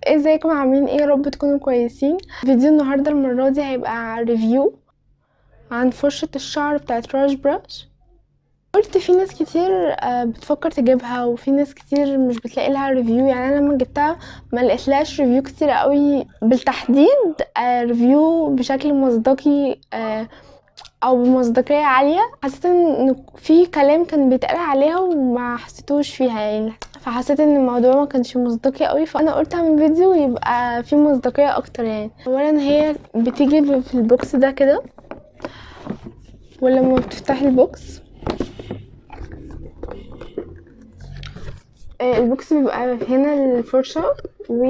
ازيكم عاملين ايه يا رب تكونوا كويسين فيديو النهارده المره دي هيبقى ريفيو عن فرشه الشعر بتاعت راش براش قلت في ناس كتير آه، بتفكر تجيبها وفي ناس كتير مش بتلاقي لها ريفيو يعني انا لما جبتها ما لقيتلهاش ريفيو كتير قوي بالتحديد آه، ريفيو بشكل مصداقي آه، او بمصداقيه عاليه حسيت ان في كلام كان بيتقال عليها وما حسيتوش فيها يعني فحسيت ان الموضوع ما كانش مصداقي قوي فانا قلت اعمل فيديو يبقى فيه مصداقيه اكتر يعني اولا هي بتيجي في البوكس ده كده ولما بتفتحي البوكس آه، البوكس بيبقى هنا الفرشة و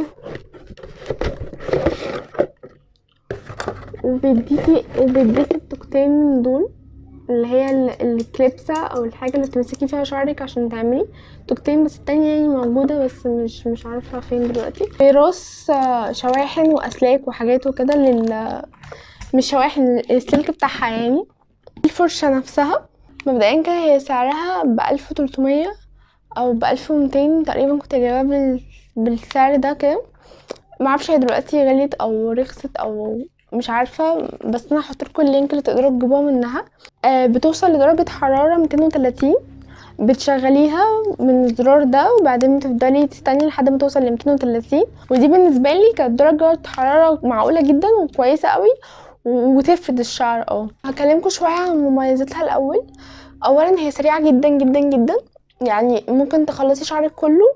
وبيديكي وبيديكي التوكتين من دول اللي هي ال- الكليبسة او الحاجة اللي تمسكي فيها شعرك عشان تعملي توكتين بس التانية يعني موجودة بس مش مش عارفة فين دلوقتي في راس آه، شواحن واسلاك وحاجات وكده لل مش شواحن السلك بتاعها يعني الفرشة نفسها مبدئيا كده هي سعرها بألف وتلتمية او بألف ومتين تقريبا كنت جايباها بال... بالسعر ده كده معرفش هي دلوقتي غليت او رخصت او مش عارفة بس انا هحطلكوا اللينك اللي تقدروا تجيبوها منها آه بتوصل لدرجة حرارة ميتين وتلاتين بتشغليها من الزرار ده وبعدين بتفضلي تستني لحد ما توصل لميتين وتلاتين ودي بالنسبة لي كانت درجة حرارة معقولة جدا وكويسة قوي و- وتفرد الشعر اه هكلمكم شوية عن مميزاتها الأول أولا هي سريعة جدا جدا جدا يعني ممكن تخلصي شعرك كله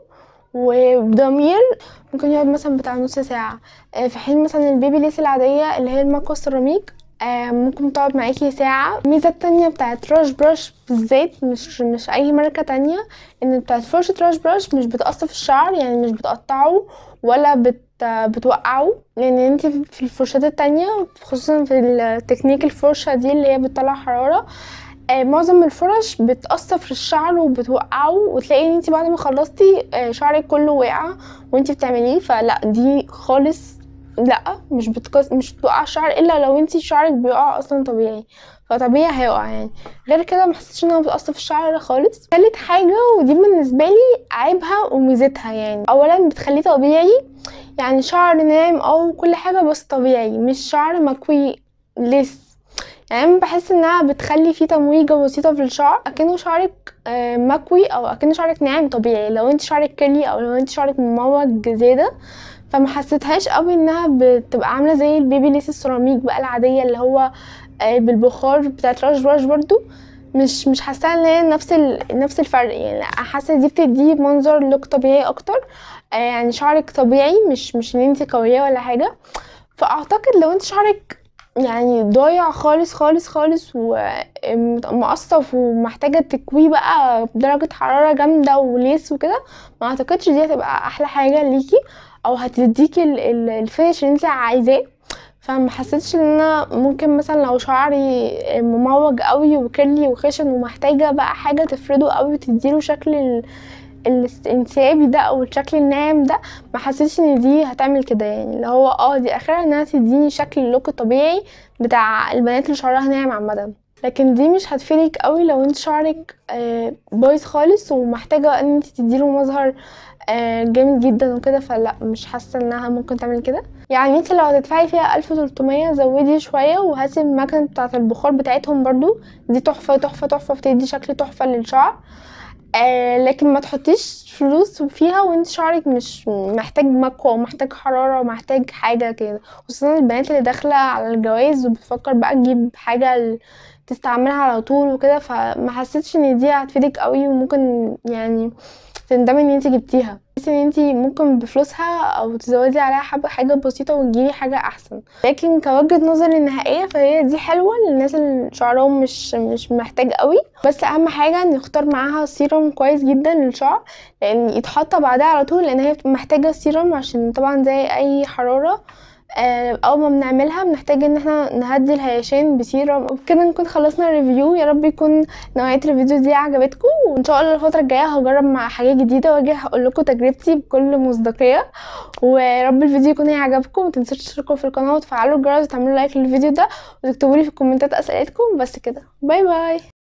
وبضمير ممكن يقعد مثلا بتاع نص ساعة آه، في حين مثلا البيبي ليس العادية اللي هي المكوى السيراميك آه، ممكن تقعد معاكي ساعة الميزة التانية بتاعت راش براش بالذات مش مش أي ماركة تانية إن بتاعت فرشة راش براش مش بتقصف الشعر يعني مش بتقطعه ولا بت بتوقعه لان انت في الفرشات التانية خصوصا في التكنيك الفرشة دي اللي هي بتطلع حرارة آه، معظم الفرش بتقصف الشعر وبتوقعه وتلاقي ان انت بعد ما خلصتي آه، شعرك كله واقع وانت بتعمليه فلا دي خالص لا مش بتقص مش بتوقع الشعر الا لو انت شعرك بيقع اصلا طبيعي فطبيعي هيقع يعني غير كده ما حسيتش انها بتقصف الشعر خالص تالت حاجه ودي بالنسبه لي عيبها وميزتها يعني اولا بتخليه طبيعي يعني شعر ناعم او كل حاجه بس طبيعي مش شعر مكوي لسه يعني أنا بحس انها بتخلي فيه تمويجة بسيطة في الشعر اكنه شعرك آه، مكوي او اكنه شعرك ناعم طبيعي لو انت شعرك كيرلي او لو انت شعرك مموج زيادة فما حسيتهاش قوي انها بتبقى عاملة زي البيبي ليس السيراميك بقى العادية اللي هو آه، بالبخار بتاعت راش براش برضو مش مش حاساها ان هي نفس ال... نفس الفرق يعني حاسه دي بتدي منظر لوك طبيعي اكتر آه، يعني شعرك طبيعي مش مش ان انت قويه ولا حاجه فاعتقد لو انت شعرك يعني ضايع خالص خالص خالص ومقصف ومحتاجة تكويه بقى بدرجة حرارة جامدة وليس وكده ما اعتقدش دي هتبقى احلى حاجة ليكي او هتديكي ال- ال- الفينش اللي انت عايزاه فما حسيتش ان انا ممكن مثلا لو شعري مموج قوي وكيرلي وخشن ومحتاجة بقى حاجة تفرده قوي وتديله شكل ال- الانسيابي ده او الشكل الناعم ده ما حسيتش ان دي هتعمل كده يعني اللي هو اه دي اخرها انها تديني شكل اللوك الطبيعي بتاع البنات اللي شعرها ناعم عامه لكن دي مش هتفيدك قوي لو انت شعرك آه، بايظ خالص ومحتاجه ان انت تديله مظهر آه، جامد جدا وكده فلا مش حاسه انها ممكن تعمل كده يعني انت لو هتدفعي فيها 1300 زودي شويه وهاتي المكنه بتاعه البخار بتاعتهم برضو دي تحفه تحفه تحفه بتدي شكل تحفه للشعر آه لكن ما تحطيش فلوس فيها وانت شعرك مش محتاج مكوى ومحتاج حرارة ومحتاج حاجة كده خصوصا البنات اللي داخلة على الجواز وبتفكر بقى تجيب حاجة ل- تستعملها على طول وكده فما حسيتش ان دي هتفيدك قوي وممكن يعني تندمي ان انت جبتيها بس ان انت ممكن بفلوسها او تزودي عليها حبة حاجة بسيطة وتجيبي حاجة احسن لكن كوجهة نظري النهائية فهي دي حلوة للناس اللي شعرهم مش مش محتاج قوي بس اهم حاجة نختار معاها سيروم كويس جدا للشعر لان يتحط بعدها على طول لان هي بتبقى محتاجة سيروم عشان طبعا زي اي حرارة آه، اول ما بنعملها بنحتاج ان احنا نهدي الهيشان بسيرم وبكده نكون خلصنا الريفيو يا رب يكون نوعيه الفيديو دي عجبتكم وان شاء الله الفتره الجايه هجرب مع حاجات جديده واجي هقول لكم تجربتي بكل مصداقيه ويا رب الفيديو يكون عجبكم ومتنسوش تشتركوا في القناه وتفعلوا الجرس وتعملوا لايك للفيديو ده وتكتبوا لي في الكومنتات اسئلتكم بس كده باي باي